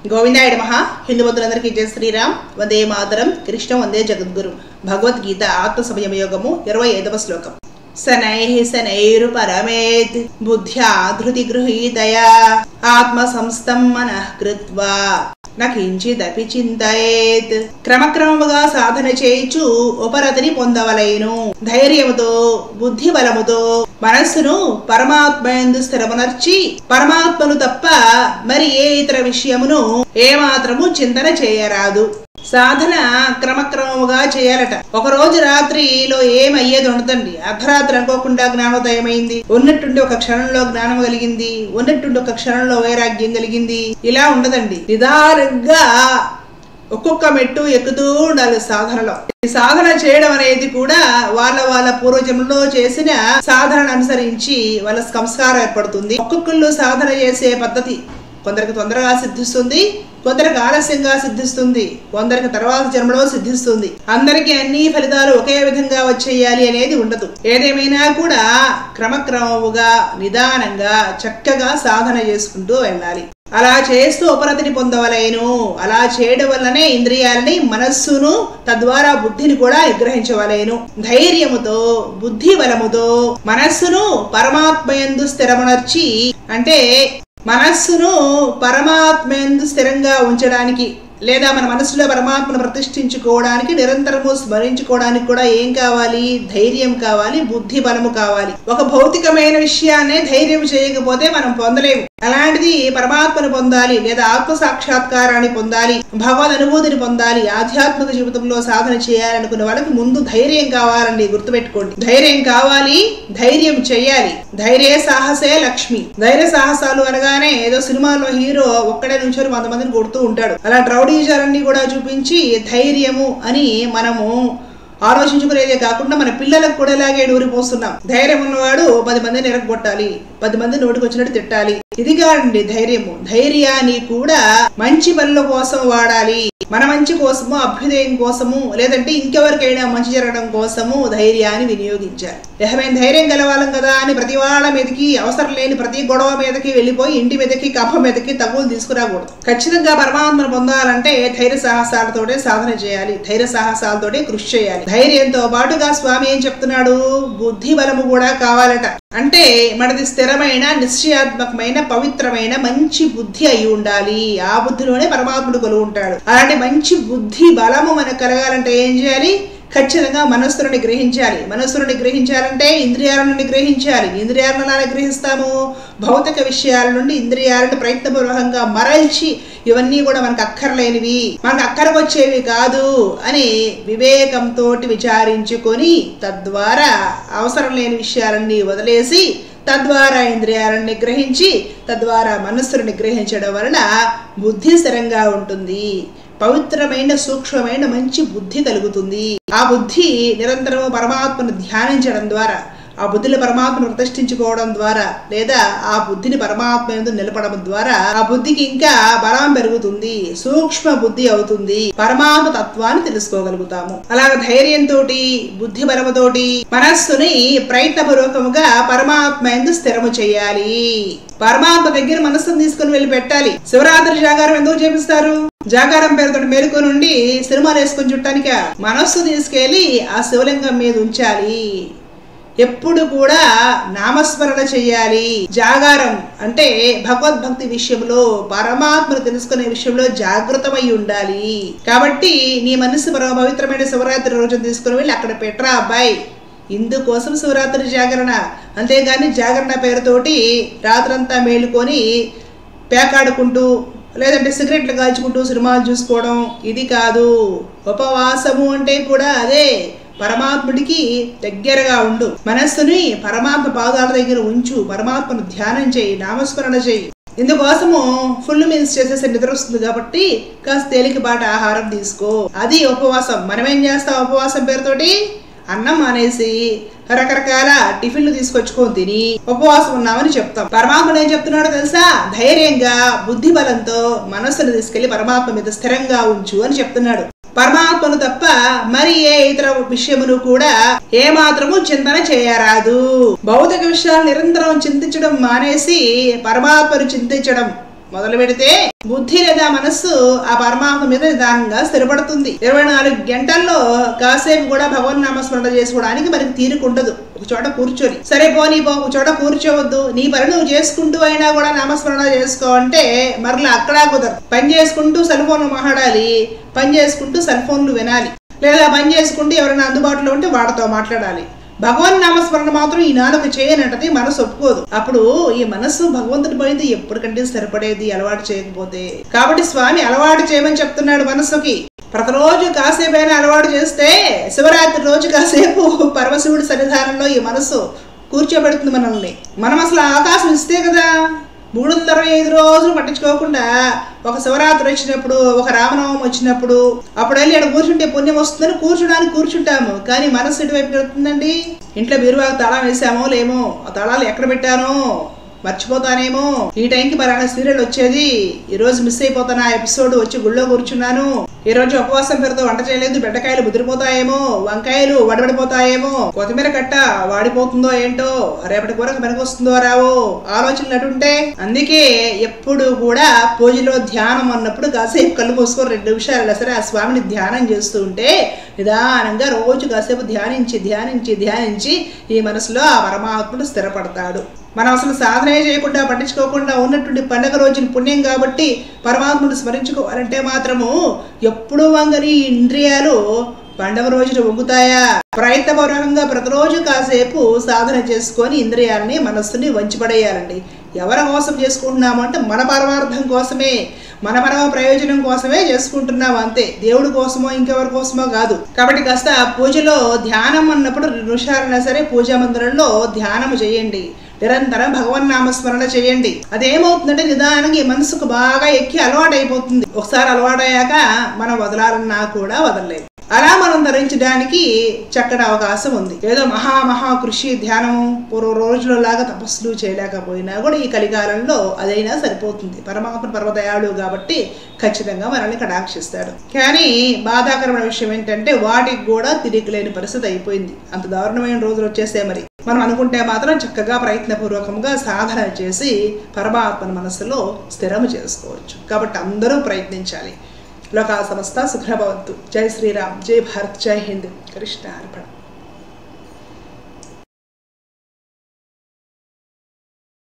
గోవిందాయ మహా హిందూ బంధువులందరికీ జయ శ్రీరామ్ వందే మాతరం కృష్ణ వందే జగద్గురు భగవద్గీత ఆత్మ సంయమ యోగము ఇరవై ఐదవ శ్లోకం శనై శనైరు పరమేత్ బుద్ధ్యా ధృతి గృహీతయా ఆత్మ సంస్థం మనః కృత్వా నకించిదపి చింతయేత్ క్రమక్రమముగా సాధన చేయుచు ఉపరతిని పొందవలైను ధైర్యముతో బుద్ధి బలముతో మనస్సును పరమాత్మయందు స్థిరమునర్చి పరమాత్మను తప్ప మరి ఏ ఇతర విషయమును ఏమాత్రము చింతన చేయరాదు సాధన క్రమక్రమముగా చేయాలట ఒక రోజు రాత్రిలో ఏమయ్యేది ఉండదండి అర్ధరాత్రి అనుకోకుండా జ్ఞానోదయమైంది ఉన్నట్టుండి ఒక క్షణంలో జ్ఞానం కలిగింది ఉన్నట్టుండి ఒక క్షణంలో వైరాగ్యం కలిగింది ఇలా ఉండదండి నిదానంగా ఒక్కొక్క మెట్టు ఎక్కుతూ ఉండాలి సాధనలో ఈ సాధన చేయడం అనేది కూడా వాళ్ళ వాళ్ళ పూర్వజంలో చేసిన సాధనను అనుసరించి వాళ్ళ సంస్కారం ఏర్పడుతుంది ఒక్కొక్కళ్ళు సాధన చేసే పద్ధతి కొందరికి తొందరగా సిద్ధిస్తుంది కొందరికి ఆలస్యంగా సిద్ధిస్తుంది కొందరికి తర్వాత జన్మలో సిద్ధిస్తుంది అందరికీ అన్ని ఫలితాలు ఒకే విధంగా వచ్చేయాలి అనేది ఉండదు ఏదేమైనా కూడా క్రమక్రమముగా నిదానంగా చక్కగా సాధన చేసుకుంటూ వెళ్ళాలి అలా చేస్తూ ఉపరతిని పొందవలేను అలా చేయడం వల్లనే ఇంద్రియాలని మనస్సును తద్వారా బుద్ధిని కూడా నిగ్రహించవలేను ధైర్యముతో బుద్ధి బలముతో మనస్సును పరమాత్మయందు స్థిరమునర్చి అంటే మనస్సును పరమాత్మయందు స్థిరంగా ఉంచడానికి లేదా మన మనసులో పరమాత్మను ప్రతిష్ఠించుకోవడానికి నిరంతరము స్మరించుకోవడానికి కూడా ఏం కావాలి ధైర్యం కావాలి బుద్ధి బలము కావాలి ఒక భౌతికమైన విషయాన్నే ధైర్యం చేయకపోతే మనం పొందలేము అలాంటిది పరమాత్మను పొందాలి లేదా ఆత్మ సాక్షాత్కారాన్ని పొందాలి భగవద్ అనుభూతిని పొందాలి ఆధ్యాత్మిక జీవితంలో సాధన చేయాలనుకునే వాళ్ళకి ముందు ధైర్యం కావాలండి గుర్తుపెట్టుకోండి ధైర్యం కావాలి ధైర్యం చెయ్యాలి ధైర్య సాహసే లక్ష్మి ధైర్య సాహసాలు అనగానే ఏదో సినిమాలో హీరో ఒక్కడే నుంచొని వంద మందిని కొడుతూ ఉంటాడు అలా రౌడీజాలన్నీ కూడా చూపించి ధైర్యము అని మనము ఆలోచించుకునేదే కాకుండా మన పిల్లలకు కూడా ఇలాగే నూరిపోస్తున్నాం ధైర్యం ఉన్నవాడు పది మందిని ఎరగొట్టాలి పది మంది నోటికి వచ్చినట్టు తిట్టాలి ఇది కాదండి ధైర్యము ధైర్యాన్ని కూడా మంచి పనుల కోసం వాడాలి మన మంచి కోసము అభ్యుదయం కోసము లేదంటే ఇంకెవరికైనా మంచి జరగడం కోసము ధైర్యాన్ని వినియోగించాలి ఏమైనా ధైర్యం గెలవాలం కదా అని ప్రతి వాళ్ళ మీదకి అవసరం లేని ప్రతి గొడవ మీదకి వెళ్ళిపోయి ఇంటి మీదకి కప్ప మీదకి తగులు తీసుకురాకూడదు ఖచ్చితంగా పరమాత్మను పొందాలంటే ధైర్య సాహసాలతోటే సాధన చేయాలి ధైర్య సాహసాలతోటే కృషి చేయాలి ధైర్యంతో పాటుగా స్వామి ఏం చెప్తున్నాడు బుద్ధి బలము కూడా కావాలట అంటే మనది స్థిరమైన నిశ్చయాత్మకమైన పవిత్రమైన మంచి బుద్ధి అయి ఉండాలి ఆ బుద్ధిలోనే పరమాత్ముడు కొలువు ఉంటాడు అలాంటి మంచి బుద్ధి బలము మనకు కలగాలంటే ఏం చేయాలి ఖచ్చితంగా మనస్సును నిగ్రహించాలి మనస్సును నిగ్రహించాలంటే ఇంద్రియాలను నిగ్రహించాలి ఇంద్రియాలను ఎలా నిగ్రహిస్తాము భౌతిక విషయాల నుండి ఇంద్రియాలను ప్రయత్నపూర్వకంగా మరల్చి ఇవన్నీ కూడా మనకు అక్కర్లేనివి మనకు అక్కరకొచ్చేవి కాదు అని వివేకంతో విచారించుకొని తద్వారా అవసరం లేని విషయాలన్నీ వదిలేసి తద్వారా ఇంద్రియాలను నిగ్రహించి తద్వారా మనస్సును నిగ్రహించడం వలన బుద్ధి స్థిరంగా ఉంటుంది పవిత్రమైన సూక్ష్మమైన మంచి బుద్ధి కలుగుతుంది ఆ బుద్ధి నిరంతరము పరమాత్మను ధ్యానించడం ద్వారా ఆ బుద్ధిని పరమాత్మను ప్రతిష్ఠించుకోవడం ద్వారా లేదా ఆ బుద్ధిని పరమాత్మ ఎందు నిలపడం ద్వారా ఆ బుద్ధికి ఇంకా బలం పెరుగుతుంది సూక్ష్మ బుద్ధి అవుతుంది పరమాత్మ తత్వాన్ని తెలుసుకోగలుగుతాము అలాగ ధైర్యంతో బుద్ధి బలముతోటి మనస్సుని ప్రయత్నపూర్వకముగా పరమాత్మ ఎందు స్థిరము చేయాలి పరమాత్మ దగ్గర మనస్సును తీసుకుని వెళ్ళి పెట్టాలి శివరాత్రి జాగారం ఎందుకు చేపిస్తారు జాగారం పేరుతో మేలుకు నుండి సినిమాలు వేసుకొని చుట్టానిక మనస్సు తీసుకెళ్లి ఆ శివలింగం మీద ఉంచాలి ఎప్పుడు కూడా నామస్మరణ చెయ్యాలి జాగారం అంటే భగవద్భక్తి విషయంలో పరమాత్మను తెలుసుకునే విషయంలో జాగృతమై ఉండాలి కాబట్టి నీ మనసు పరమ పవిత్రమైన శివరాత్రి రోజున తీసుకుని వెళ్ళి అక్కడ పెట్టరా అబ్బాయి ఇందుకోసం శివరాత్రి జాగరణ అంతేగాని జాగరణ పేరుతోటి రాత్రంతా మేలుకొని పేకాడుకుంటూ లేదంటే సిగరెట్లు కాల్చుకుంటూ సినిమాలు చూసుకోవడం ఇది కాదు ఉపవాసము అంటే కూడా అదే పరమాత్ముడికి దగ్గరగా ఉండు మనస్సుని పరమాత్మ పాదాల దగ్గర ఉంచు పరమాత్మను ధ్యానం చేయి నామస్మరణ చేయి ఇందుకోసము ఫుల్ మీల్స్ చేసేసి నిద్ర వస్తుంది కాబట్టి కాస్త తేలికపాటి ఆహారం తీసుకో అది ఉపవాసం మనం ఏం చేస్తాం ఉపవాసం పేరుతోటి అన్నం మానేసి రకరకాల టిఫిన్లు తీసుకొచ్చుకొని తిని ఉపవాసం ఉన్నామని చెప్తాం పరమాత్ముడు ఏం చెప్తున్నాడో తెలుసా ధైర్యంగా బుద్ధి బలంతో మనస్సును తీసుకెళ్లి పరమాత్మ మీద స్థిరంగా ఉంచు అని చెప్తున్నాడు పరమాత్మను తప్ప మరి ఏ ఇతర విషయమును కూడా ఏ మాత్రము చింతన చేయరాదు భౌతిక విషయాలు నిరంతరం చింతించడం మానేసి పరమాత్మను చింతించడం మొదలు పెడితే బుద్ధి లేదా మనస్సు ఆ పరమాత్మ మీద నిదానంగా స్థిరపడుతుంది ఇరవై నాలుగు గంటల్లో కాసేపు కూడా భగవన్ నామస్మరణ చేసుకోవడానికి మనకి తీరుకుండదు ఒక చోట కూర్చొని సరే పోనీ పో ఒక చోట కూర్చోవద్దు నీ పని నువ్వు చేసుకుంటూ అయినా కూడా నామస్మరణ చేసుకో అంటే మరలా అక్కడా కుదరదు పని చేసుకుంటూ సెల్ ఫోన్లు మాట్లాడాలి పని చేసుకుంటూ సెల్ ఫోన్లు వినాలి లేదా పని చేసుకుంటూ ఎవరైనా అందుబాటులో ఉంటే వాడితో మాట్లాడాలి భగవన్ నామస్మరణ మాత్రం ఈ నాలుగు చేయనంటది మనసు ఒప్పుకోదు అప్పుడు ఈ మనస్సు భగవంతుడి పైన ఎప్పటికంటే స్థిరపడేది అలవాటు చేయకపోతే కాబట్టి స్వామి అలవాటు చేయమని చెప్తున్నాడు మనస్సుకి ప్రతిరోజు కాసేపైనా అలవాటు చేస్తే శివరాత్రి రోజు కాసేపు పరమశివుడి సన్నిధానంలో ఈ మనస్సు కూర్చోబెడుతుంది మనల్ని మనం అసలు ఆకాశం ఇస్తే కదా మూడు వందల అరవై ఐదు రోజులు పట్టించుకోకుండా ఒక శివరాత్రి వచ్చినప్పుడు ఒక రామనవమి వచ్చినప్పుడు అప్పుడు వెళ్ళి అక్కడ కూర్చుంటే పుణ్యం వస్తుందని కూర్చోడానికి కూర్చుంటాము కానీ మనసు ఎటువైపు వెళ్తుందండి ఇంట్లో బీరువాకు తాళం వేసామో లేమో ఆ తాళాలు ఎక్కడ పెట్టానో మర్చిపోతానేమో ఈ టైంకి మరి సీరియల్ వచ్చేది ఈ రోజు మిస్ అయిపోతాను ఆ ఎపిసోడ్ వచ్చి గుళ్ళో కూర్చున్నాను ఈ రోజు ఉపవాసం పేరుతో వంట చేయలేదు బెండకాయలు ముదిరిపోతాయేమో వంకాయలు వడబడిపోతాయేమో కొత్తిమీర కట్ట వాడిపోతుందో ఏంటో రేపటి కూరకు పనికొస్తుందో రావో ఆలోచనలు అటుంటే అందుకే ఎప్పుడు కూడా పూజలో ధ్యానం అన్నప్పుడు కాసేపు కళ్ళు మూసుకొని రెండు నిమిషాలు సరే ఆ స్వామిని ధ్యానం చేస్తూ ఉంటే నిదానంగా రోజు కాసేపు ధ్యానించి ధ్యానించి ధ్యానించి ఈ మనసులో ఆ పరమాత్ముడు స్థిరపడతాడు మనం అసలు సాధనే చేయకుండా పట్టించుకోకుండా ఉన్నటువంటి పండగ రోజున పుణ్యం కాబట్టి పరమాత్ముడు స్మరించుకోవాలంటే మాత్రము ఎప్పుడు వంగని ఇంద్రియాలు పండగ రోజున వంగుతాయా ప్రయత్నపూర్వకంగా ప్రతిరోజు కాసేపు సాధన చేసుకొని ఇంద్రియాలని మనస్సుని వంచిపడేయాలండి ఎవరి కోసం చేసుకుంటున్నాము అంటే మన పరమార్థం కోసమే మన పరమ ప్రయోజనం కోసమే చేసుకుంటున్నాం అంతే దేవుడి కోసమో ఇంకెవరి కోసమో కాదు కాబట్టి కాస్త పూజలో ధ్యానం అన్నప్పుడు రెండు నిమిషాలైనా సరే పూజా మందిరంలో ధ్యానం చేయండి నిరంతరం భగవన్ నామస్మరణ చేయండి అదేమవుతుందంటే నిదానంగా ఈ మనసుకు బాగా ఎక్కి అలవాటు అయిపోతుంది ఒకసారి అలవాటయ్యాక మనం వదలాలన్నా కూడా వదలలేదు అలా మనం ధరించడానికి చక్కటి అవకాశం ఉంది ఏదో మహా మహా కృషి ధ్యానం పూర్వ రోజులలాగా తపస్సులు చేయలేకపోయినా కూడా ఈ కలికాలంలో అదైనా సరిపోతుంది పరమాత్మ పర్వదయాళు కాబట్టి ఖచ్చితంగా మనల్ని కటాక్షిస్తాడు కానీ బాధాకరమైన విషయం ఏంటంటే వాటికి కూడా తిరిగి లేని పరిస్థితి అయిపోయింది అంత దారుణమైన రోజులు వచ్చేసే మరి మనం అనుకుంటే మాత్రం చక్కగా ప్రయత్నపూర్వకంగా సాధన చేసి పరమాత్మను మనసులో స్థిరము చేసుకోవచ్చు కాబట్టి అందరూ ప్రయత్నించాలి లోకా సమస్త సుఖభవంతు జై శ్రీరామ్ జై భారత్ జై హింద్ కృష్ణ అర్పణ